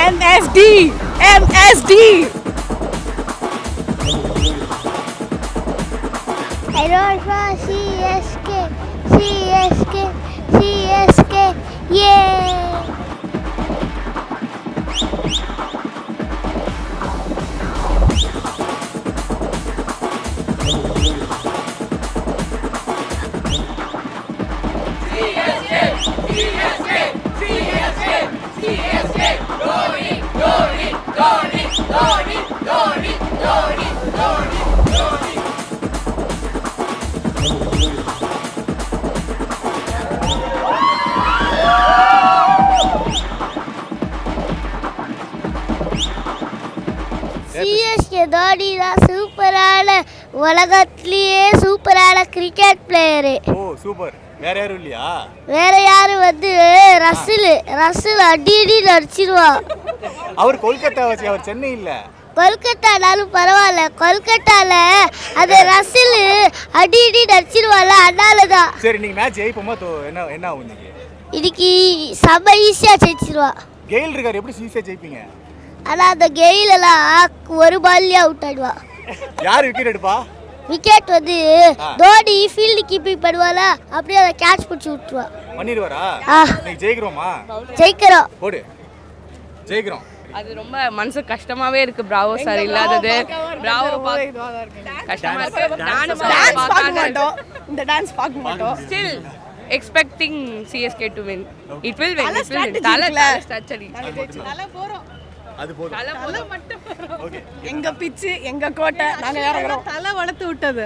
MST MSD I root for CSK, CSK, CSK, yay! CSK Dhoni தான் சூப்பரான உலகத்திலேயே சூப்பரான கிரிக்கெட் பிளேயரு ஓ சூப்பர் வேற யாரும் இல்லையா வேற யாரு வந்து ரசில் ரசில் அடி அடி நடிச்சிருவான் அவர் கொல்கத்தா வச்சு அவர் சென்னை இல்ல கொல்கத்தானாலும் பரவாயில்ல கொல்கத்தால அது ரசில் அடி அடி நடிச்சிருவான்ல அதனால தான் சரி நீங்க மேட்ச் ஜெயிப்போமா தோ என்ன என்ன ஆகும் இன்னைக்கு இன்னைக்கு செம்ம ஈஸியாக ஜெயிச்சிருவான் கெயில் இருக்காரு எப்படி சீஸா ஜெயிப்பீங்க ஆனால் அந்த கெயிலெல்லாம் ஒரு பால்லேயே அவுட் ஆயிடுவான் யார் விக்கெட் எடுப்பா விக்கெட் வந்து தோனி ஃபீல்டு கீப்பிங் பண்ணுவானா அப்படியே அதை கேட்ச் பிடிச்சி விட்டுருவான் பண்ணிடுவாரா ஆ. இன்னைக்கு ஜெயிக்கிறோமா ஜெயிக்கிறோம் போடு ஜெயிக்கிறோம் அது ரொம்ப மனசு கஷ்டமாவே இருக்கு பிராவோ சார் இல்லாதது பிராவோ கஷ்டமா இருக்கு டான்ஸ் பார்க்க மாட்டோம் இந்த டான்ஸ் பார்க்க மாட்டோம் still expecting CSK to win it will win it will strategy தல இருக்குல்ல. ஸ்ட்ராட்டஜி நல்லா போறோம் அது போதும் தல போதும் ஓகே எங்க பிச்சு எங்க கோட்டை நாங்க இறங்குறோம் தலை வளர்த்து விட்டது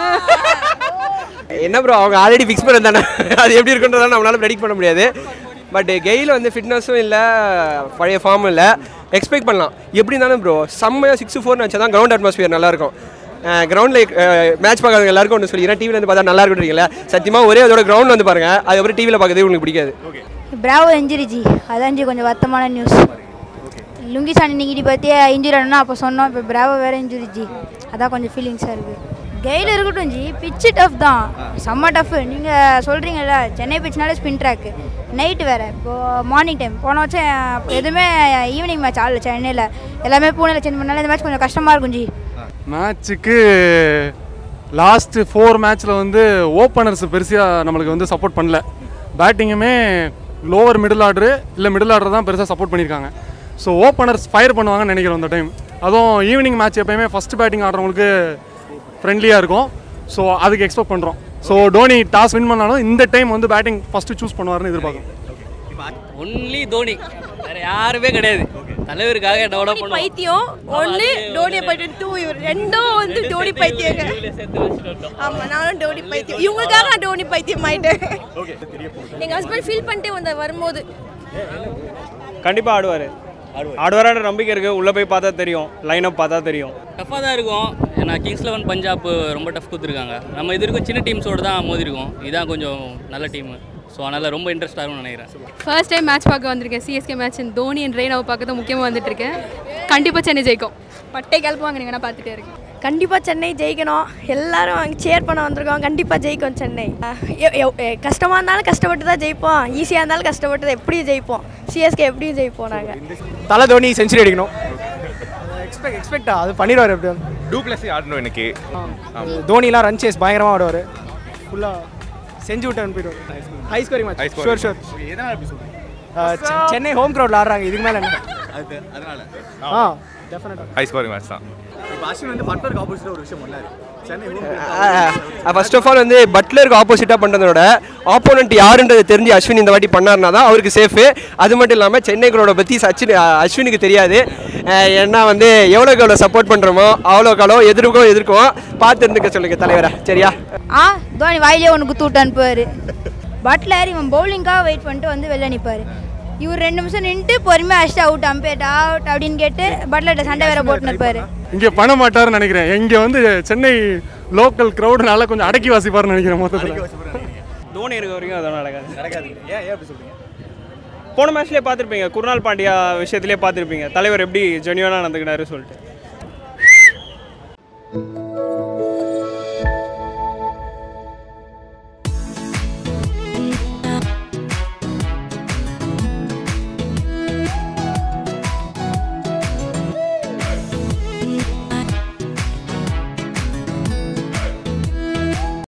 என்ன ப்ரோ அவங்க ஆல்ரெடி ஃபிக்ஸ் பண்ணது தானே அது எப்படி இருக்குன்றதால நம்மளால ப்ரெடிக்ட் பண்ண முடியாது பட் கெயில் வந்து ஃபிட்னஸும் இல்லை பழைய ஃபார்மும் இல்லை எக்ஸ்பெக்ட் பண்ணலாம் எப்படி இருந்தாலும் ப்ரோ செம்மையாக சிக்ஸ் ஃபோர்னு வச்சா தான் கிரவுண்ட் அட்மாஸ்பியர் நல்லாயிருக்கும் கிரவுண்டில் மேட்ச் பார்க்காதவங்க எல்லாருக்கும் ஒன்று சொல்லிக்கிறேன் டிவியில் வந்து பார்த்தா நல்லா இருக்குன்றீங்களா சத்தியமாக ஒரே அதோட கிரவுண்ட் வந்து பாருங்கள் அதுக்கப்புறம் டிவியில் பார்க்கறதே உங்களுக்கு பிடிக்காது பிராவோ இன்ஜுரி ஜி அதான் ஜி கொஞ்சம் வருத்தமான நியூஸ் லுங்கி சாணி நீங்கிடி பார்த்தியே இன்ஜுரி ஆனா அப்போ சொன்னோம் இப்போ பிராவோ வேற இன்ஜுரி ஜி அதான் கொஞ்சம் ஃபீலிங்ஸாக இருக்குது கெயில் இருக்கட்டும் ஜி பிச்சு டஃப் தான் செம்ம டஃப் நீங்கள் சொல்கிறீங்கல்ல சென்னை பிச்சுனாலே ஸ்பின் ட்ராக்கு நைட்டு வேறு இப்போது மார்னிங் டைம் போன வருஷம் எதுவுமே ஈவினிங் மேட்ச் ஆடல சென்னையில் எல்லாமே பூனேல சேஞ்ச் பண்ணாலும் இந்த மேட்ச் கொஞ்சம் கஷ்டமாக இருக்கும் ஜி மேட்ச்சுக்கு லாஸ்ட்டு ஃபோர் மேட்ச்சில் வந்து ஓப்பனர்ஸ் பெருசாக நம்மளுக்கு வந்து சப்போர்ட் பண்ணல பேட்டிங்குமே லோவர் மிடில் ஆர்டரு இல்லை மிடில் ஆர்டர் தான் பெருசாக சப்போர்ட் பண்ணியிருக்காங்க ஸோ ஓப்பனர்ஸ் ஃபயர் பண்ணுவாங்கன்னு நினைக்கிறோம் அந்த டைம் அதுவும் ஈவினிங் மேட்ச் எப்பயுமே ஃபஸ்ட் பேட்டிங் ஆடுறவங்களுக்கு ஃப்ரெண்ட்லியாக இருக்கும் ஸோ அதுக்கு எக்ஸ்பெக்ட் பண்ணுறோம் ஸோ டோனி டாஸ் வின் பண்ணாலும் இந்த டைம் வந்து பேட்டிங் ஃபஸ்ட்டு சூஸ் பண்ணுவார்னு எதிர்பார்க்குறோம் ஒன்லி தோனி வேற யாருமே கிடையாது தலைவருக்காக டெவலப் தோனி பண்ணுவோம் பைத்தியம் ஒன்று டோனி பைத்தியம் டூ இவர் ரெண்டும் வந்து டோனி பைத்தியங்க ஆமா நானும் டோனி பைத்தியம் இவங்களுக்காக நான் டோனி பைத்தியம் ஆயிட்டேன் எங்க ஹஸ்பண்ட் ஃபீல் பண்ணிட்டே வந்தார் வரும்போது கண்டிப்பாக ஆடுவார் ஆடுவாரான நம்பிக்கை இருக்குது உள்ளே போய் பார்த்தா தெரியும் லைனப் பார்த்தா தெரியும் டஃப்பாக தான் இருக்கும் ஏன்னா கிங்ஸ் லெவன் பஞ்சாப் ரொம்ப டஃப் கொடுத்துருக்காங்க நம்ம இது வரைக்கும் சின்ன டீம்ஸோடு தான் மோதிருக்கோம் இதான் கொஞ்சம் நல்ல டீமு ஸோ அதனால் ரொம்ப இன்ட்ரெஸ்டாக இருக்கும்னு நினைக்கிறேன் ஃபர்ஸ்ட் டைம் மேட்ச் பார்க்க வந்திருக்கேன் சிஎஸ்கே மேட்ச் தோனி அண்ட் ரெய்னாவை பார்க்க தான் முக்கியமாக வந்துட்டு இருக்கேன் கண்டிப்பாக சென்னை ஜெயிக்கும் பட்டை கிளப்புவாங்க நீங்கள் வேணால் பார்த்துட்டே இருக்கேன் கண்டிப்பாக சென்னை ஜெயிக்கணும் எல்லாரும் அங்கே சேர் பண்ண வந்திருக்கோம் கண்டிப்பாக ஜெயிக்கும் சென்னை அஹ் எ- எ- எ- கஷ்டமா இருந்தாலும் கஷ்டப்பட்டு தான் ஜெயிப்போம் ஈஸியாக இருந்தாலும் கஷ்டப்பட்டு தான் எப்படியும் ஜெயிப்போம் சிஎஸ்கே எப்படியும் ஜெயிப்போம் நாங்கள் தலை தோனி செஞ்சுரி அடிக்கணும் எக்ஸ்பெக்ட் எக்ஸ்பெக்டா அது பண்ணிடுவார் எப்படியும் டூ ப்ளஸ் ஆடணும் எனக்கு தோனிலாம் ரன் சேஸ் பயங்கரமாக ஆடுவார் ஃபுல்லாக செஞ்சு விட்டு அனுப்பிடுவார் high scoring High match scoring. Sure sure எதனால அப்படி சொல்றீங்க சென்னை ஹோம் கிரவுண்டில் ஆடுறாங்க இதுக்கு மேலே என்ன அது அதனால ஆ டெஃபினட்டாக ஹை ஸ்கோரிங் மேட்ச் தான் இப்போ அஸ்வின் வந்து பட்லருக்கு ஆப்போசிட்டா ஒரு விஷயம் பண்ணாரு Chennai home first of all வந்து பட்லருக்கு ஆப்போசிட்டாக பண்ணுறதோட ஆப்போனண்ட் யாருன்றது தெரிஞ்சு அஸ்வின் இந்த வாட்டி பண்ணார்னா தான் அவருக்கு சேஃபு அது மட்டும் இல்லாமல் சென்னைகளோட பற்றி சச்சின் அஸ்வினுக்கு தெரியாது அஹ் ஏன்னா வந்து எவ்வளோக்கு எவ்வளோ சப்போர்ட் பண்ணுறோமோ அவ்வளோக்கு அவ்வளோ எதிர்க்கும் எதிர்க்கும் பார்த்து இருந்துக்க சொல்லுங்க தலைவரை சரியா ஆ தோனி வாயிலே ஒன்று குத்து விட்டு அனுப்புவார் பட்லர் இவன் பவுலிங்காக வெயிட் பண்ணிட்டு வந்து வெளில நிற்பார் இவர் ரெண்டு நிமிஷம் நின்றுட்டு பொறுமையாக அடிச்சு அவுட் அம்பேட் அவுட் அப்படின்னு கேட்டு பட்லர்கிட்ட சண்டை வேற போட்டுன்னு இருப்பாரு இங்கே பண்ண மாட்டாருன்னு நினைக்கிறேன் இங்கே வந்து சென்னை லோக்கல் க்ரௌடுனால கொஞ்சம் அடக்கி வாசிப்பாருன்னு நினைக்கிறேன் மொத்தத்தில் தோனி இருக்க வரைக்கும் அதெல்லாம் நடக்காது நடக்காது ஏன் ஏன் அப்படி சொல்றீங்க போன மேட்ச்லேயே பார்த்துருப்பீங்க குருநாள் பாண்டியா விஷயத்திலே பார்த்துருப்பீங்க தலைவர் எப்படி ஜெனியூனாக நடந்துக்கிட்டாரு சொல்லிட்டு